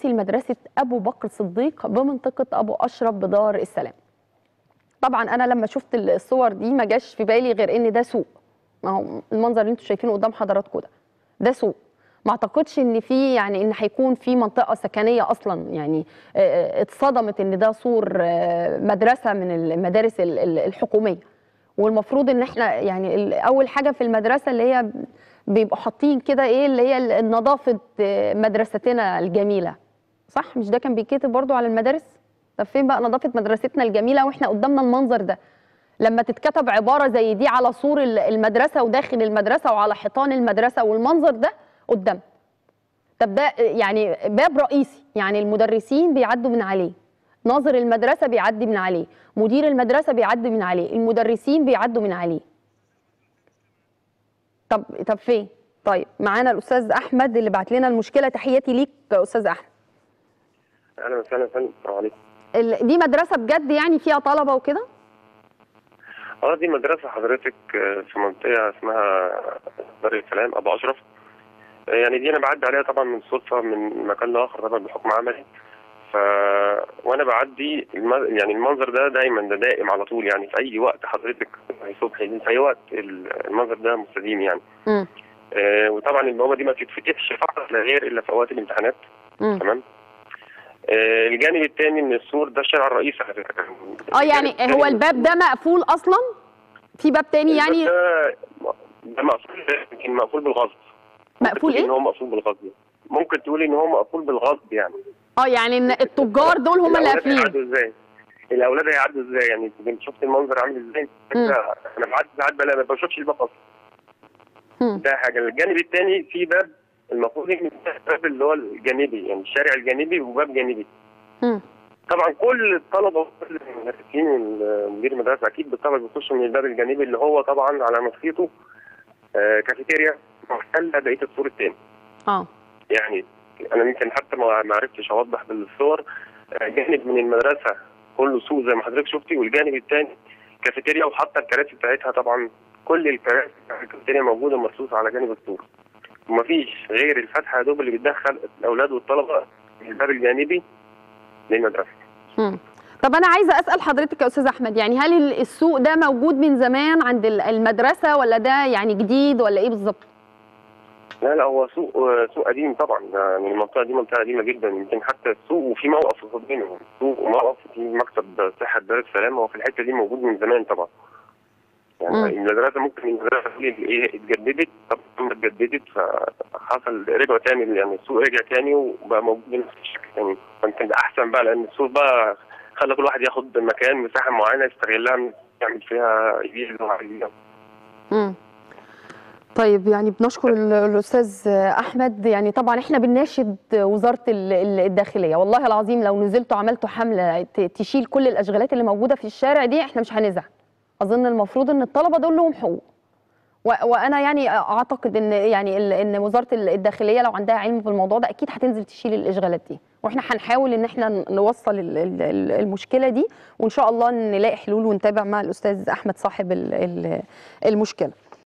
الرئيسي لمدرسه ابو بكر الصديق بمنطقه ابو اشرف بدار السلام طبعا انا لما شفت الصور دي ما جاش في بالي غير ان ده سوق ما هو المنظر اللي انتم شايفينه قدام حضراتكم ده ده سوق ما اعتقدش ان في يعني ان هيكون في منطقه سكنيه اصلا يعني آه، آه، اتصدمت ان ده سور آه، مدرسه من المدارس ال- ال- الحكوميه والمفروض ان احنا يعني ال- اول حاجه في المدرسه اللي هي بيبقوا حاطين كده ايه اللي هي ال- نظافه آه، مدرستنا الجميله صح مش ده كان بيتكتب برضو على المدارس طب فين بقى نظافه مدرستنا الجميله واحنا قدامنا المنظر ده لما تتكتب عباره زي دي على سور ال- المدرسه وداخل المدرسه وعلى حيطان المدرسه والمنظر ده قدام طب ده يعني باب رئيسي يعني المدرسين بيعدوا من عليه ناظر المدرسه بيعدي من عليه مدير المدرسه بيعدي من عليه المدرسين بيعدوا من عليه طب طب فين طيب معانا الاستاذ احمد اللي بعت لنا المشكله تحياتي ليك يا استاذ احمد اهلا وسهلا يا فندم السلام عليكم ال- دي مدرسه بجد يعني فيها طلبه وكده اه دي مدرسه حضرتك آه، في منطقه اسمها دار السلام ابو اشرف آه، يعني دي انا بعدي عليها طبعا من صدفه من مكان لاخر طبعا بحكم عملي ف وانا بعدي الم... يعني المنظر ده دايما ده دائم على طول يعني في اي وقت حضرتك في صبح في اي وقت ال- المنظر ده مستديم يعني امم آه وطبعا البوابه دي ما بتتفتحش فقط لا غير الا في اوقات الامتحانات امم تمام آه الجانب الثاني من السور ده الشارع الرئيسي على فكره اه يعني هو الباب ده مقفول اصلا في باب تاني يعني ده ده مقفول يمكن مقفول بالغصب ممكن مقفول تقولي ايه ان هو مقفول بالغصب ممكن تقولي ان هو مقفول بالغصب يعني اه يعني ان التجار دول هم اللي الأولاد قافلين هيعدوا ازاي الاولاد هيعدوا ازاي يعني انت شفت المنظر عامل ازاي مم. انا بعدي ساعات بلا ما بشوفش الباب اصلا مم. ده حاجه الجانب الثاني في باب المفروض ان ده الباب اللي هو الجانبي يعني الشارع الجانبي وباب جانبي مم. طبعا كل الطلبه وكل المدرسين ومدير المدرسه اكيد بالطبع بيخشوا من الباب الجانبي اللي هو طبعا على مسقيته آه كافيتيريا محتله بقيه السور الثاني اه يعني انا يمكن حتى ما ما عرفتش اوضح بالصور آه، جانب من المدرسه كله سوق زي ما حضرتك شفتي والجانب الثاني كافيتيريا وحتى الكراسي بتاعتها طبعا كل الكراسي بتاعت الكافيتيريا موجوده مرصوصه على جانب السور ومفيش غير الفتحه يا دوب اللي بتدخل الاولاد والطلبه من الباب الجانبي للمدرسه مم. طب انا عايزه اسال حضرتك يا استاذ احمد يعني هل ال- السوق ده موجود من زمان عند ال- المدرسه ولا ده يعني جديد ولا ايه بالظبط لا لا هو سوق سوق قديم طبعا يعني المنطقه دي منطقه قديمه جدا يمكن حتى السوق وفي موقف قصاد بينهم سوق وموقف في مكتب صحه دار السلام هو في الحته دي موجود من زمان طبعا يعني مم. المدرسه ممكن المدرسه تقول ايه اتجددت طب ما اتجددت فحصل رجعوا تاني يعني السوق رجع تاني وبقى موجود بنفس الشكل تاني فيمكن ده احسن بقى لان السوق بقى خلى كل واحد ياخد مكان مساحه معينه يستغلها يعمل فيها يبيع اللي هو عايزه مم. طيب يعني بنشكر ال- الاستاذ احمد يعني طبعا احنا بنناشد وزاره ال- ال- الداخليه والله العظيم لو نزلتوا عملتوا حمله ت- تشيل كل الاشغالات اللي موجوده في الشارع دي احنا مش هنزعل اظن المفروض ان الطلبه دول لهم حقوق و- وانا يعني اعتقد ان يعني ال- ان وزاره ال- الداخليه لو عندها علم في الموضوع ده اكيد هتنزل تشيل الاشغالات دي واحنا هنحاول ان احنا ن- نوصل ال- ال- ال- المشكله دي وان شاء الله نلاقي حلول ونتابع مع الاستاذ احمد صاحب ال- ال- المشكله